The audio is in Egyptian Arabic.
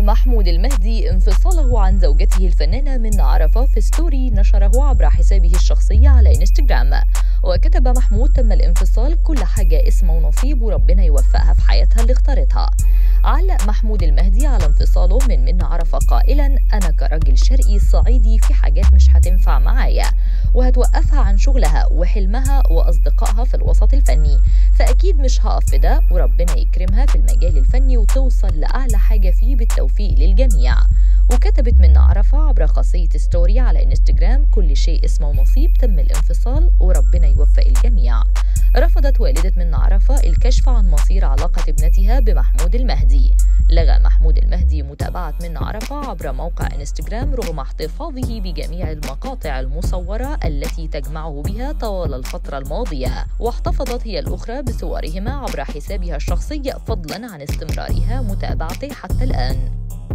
محمود المهدي انفصاله عن زوجته الفنانة من عرفة في ستوري نشره عبر حسابه الشخصي على انستغرام وكتب محمود تم الانفصال كل حاجة اسم ونصيب وربنا يوفقها في حياتها اللي اختارتها علق محمود المهدي على انفصاله من من عرفة قائلا أنا كراجل شرقي صعيدي في حاجات مش هتنفع معايا وهتوقفها عن شغلها وحلمها وأصدقائها في الوسط الفني فأكيد مش هقف في ده وربنا يكرمها في المجال الفني وتوصل لأعلى حاجة فيه بالتوفيق للجميع وكتبت من عرفة عبر خاصية ستوري على انستجرام كل شيء اسمه ونصيب تم الانفصال وربنا يوفق الجميع رفضت والدة من عرفة الكشف عن مصير علاقة ابنتها بمحمود المهدي لغى محمود المهدي متابعة من عرفة عبر موقع انستجرام رغم احتفاظه بجميع المقاطع المصورة التي تجمعه بها طوال الفترة الماضية واحتفظت هي الأخرى بصورهما عبر حسابها الشخصي فضلا عن استمرارها متابعته حتى الآن